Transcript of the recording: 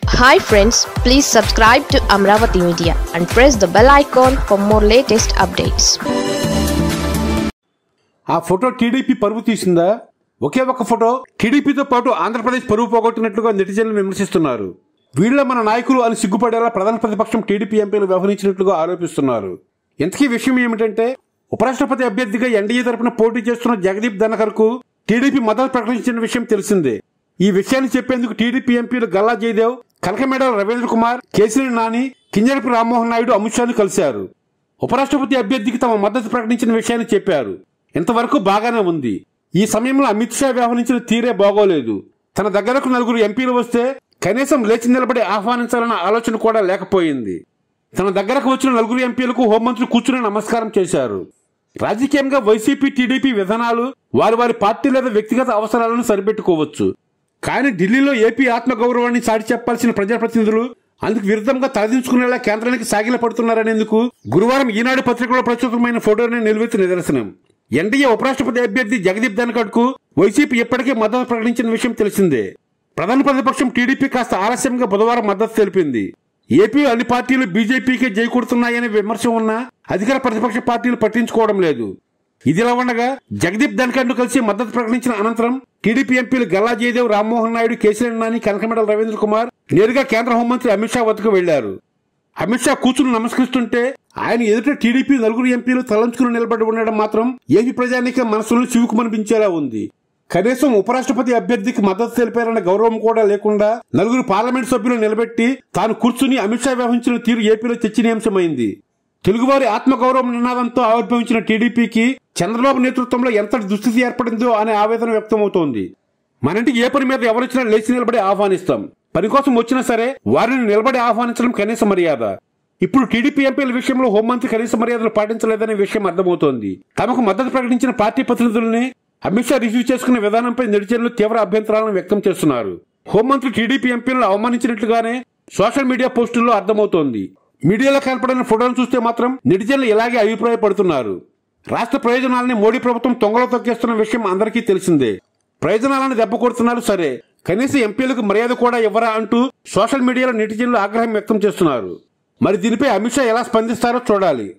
hi friends please subscribe to Amaravati media and press the bell icon for more latest updates ఆ photo TDP పరువు తీసిందా ఒకే ఒక photo టీడీపీతో పాటు ఆంధ్రప్రదేశ్ పరువు పోగొట్టినట్లుగా నెటిజన్లు విమర్శిస్తున్నారు వీళ్ళ మన నాయకులు అని సిగ్గుపడేలా ప్రధాన ప్రతిపక్షం టీడీపీ ఎంపీలు వ్యవహరించినట్లుగా ఆరోపిస్తున్నారు ఇంతకీ విషయం ఏమిటంటే ఉపరాష్ట్రపతి అభ్యర్థిగా ఎన్డీఏ తరపున పోటీ చేస్తున్న జగదీప్ ధనకర్ కు టీడీపీ మద్దతు ప్రకటించిన విషయం తెలిసిందే ఈ విషయాన్ని చెప్పేందుకు టీడీపీ ఎంపీలు గల్లా జయదేవ్ కనకమేడల రవీంద్ర కుమార్ కేసీఆర్ నాని కింజరపు రామ్మోహన్ నాయుడు అమిత్ షాను కలిశారు ఉపరాష్ట్రపతి అభ్యర్థికి తమ మద్దతు ప్రకటించిన విషయాన్ని చెప్పారు ఇంతవరకు బాగానే ఉంది ఈ సమయంలో అమిత్ షా వ్యవహరించిన తీరే బాగోలేదు తన దగ్గరకు నలుగురు ఎంపీలు వస్తే కనీసం లేచి నిలబడి ఆహ్వానించాలన్న ఆలోచన కూడా లేకపోయింది తన దగ్గరకు వచ్చిన నలుగురు ఎంపీలకు హోంమంత్రి కూర్చుని నమస్కారం చేశారు రాజకీయంగా వైసీపీ టీడీపీ విధానాలు వారి వారి పార్టీ లేదా వ్యక్తిగత అవసరాలను సరిపెట్టుకోవచ్చు కానీ ఢిల్లీలో ఏపీ ఆత్మగౌరవాన్ని చాటి చెప్పాల్సిన ప్రజాప్రతినిధులు అందుకు విరుద్ధంగా తలదించుకునేలా కేంద్రానికి సాగిల పడుతున్నారనేందుకు గురువారం ఈనాడు పత్రికలో ప్రచురితమైన ఫోటోనే నిలువెత్తు నిదర్శనం ఎన్డీఏ ఉపరాష్ట్రపతి అభ్యర్థి జగదీప్ ధన్కడ్ కు వైసీపీ ఇప్పటికే మద్దతు ప్రకటించిన విషయం తెలిసిందే ప్రధాన ప్రతిపక్షం టీడీపీ కాస్త ఆలస్యంగా బుధవారం మద్దతు తెలిపింది ఏపీ అన్ని పార్టీలు బీజేపీకే జై కొడుతున్నాయనే విమర్శ ఉన్నా అధికార ప్రతిపక్ష పార్టీలు పట్టించుకోవడం లేదు ఇదిలా ఉండగా జగదీప్ ధన్కడ్ ను కలిసి మద్దతు ప్రకటించిన అనంతరం టీడీపీ ఎంపీలు గల్లా జయదేవ్ రామ్మోహన్ నాయుడు కేసీఆర్ నాని కనకమెడల రవీంద్ర కుమార్ నేరుగా కేంద్ర హోంమంత్రి అమిత్ షా వద్దకు వెళ్లారు అమిత్ షా కూర్చుని నమస్కరిస్తుంటే ఆయన ఎదుట టీడీపీ నలుగురు ఎంపీలు తలంచుకుని నిలబడి ఉండడం మాత్రం ఏపీ ప్రజానిక మనసులో చివుకుమనిపించేలా ఉంది కనీసం ఉపరాష్ట్రపతి అభ్యర్థికి మద్దతు తెలిపారన్న గౌరవం కూడా లేకుండా నలుగురు పార్లమెంట్ సభ్యులు నిలబెట్టి తాను కూర్చుని అమిత్ షా వ్యవహరించిన తీరు ఏపీలో చర్చనీయాంశమైంది తెలుగువారి ఆత్మగౌరవం నినాదంతో ఆవిర్భవించిన టీడీపీకి చంద్రబాబు నేతృత్వంలో ఎంతటి దుస్థితి ఏర్పడిందో అనే ఆవేదన వ్యక్తమవుతోంది మనంటికి ఏ పని మీద ఎవరొచ్చినా లేచి నిలబడి ఆహ్వానిస్తాం పని కోసం వచ్చినా సరే వారిని నిలబడి ఆహ్వానించడం కనీస మర్యాద ఇప్పుడు టీడీపీ ఎంపీల విషయంలో హోంమంత్రి కనీస మర్యాదలు పాటించలేదనే విషయం అర్థమవుతోంది తమకు మద్దతు ప్రకటించిన పార్టీ ప్రతినిధుల్ని అమిత్ షా రిసీవ్ చేసుకున్న విధానంపై నెటిజన్లు తీవ్ర అభ్యంతరాలను వ్యక్తం చేస్తున్నారు హోంమంత్రి టీడీపీ ఎంపీలను అవమానించినట్లుగానే సోషల్ మీడియా పోస్టుల్లో అర్థమవుతోంది మీడియాలో కనపడిన ఫోటోను చూస్తే మాత్రం నెటిజన్లు ఇలాగే అభిప్రాయపడుతున్నారు రాష్ట్ర ప్రయోజనాలని మోడీ ప్రభుత్వం తొంగలో తొక్కేస్తున్న విషయం అందరికీ తెలిసిందే ప్రయోజనాలను దెబ్బ కొడుతున్నారు సరే కనీసం ఎంపీలకు మర్యాద కూడా ఇవ్వరా అంటూ సోషల్ మీడియాలో నెటిజన్లు ఆగ్రహం వ్యక్తం చేస్తున్నారు మరి దీనిపై అమిత్ షా ఎలా స్పందిస్తారో చూడాలి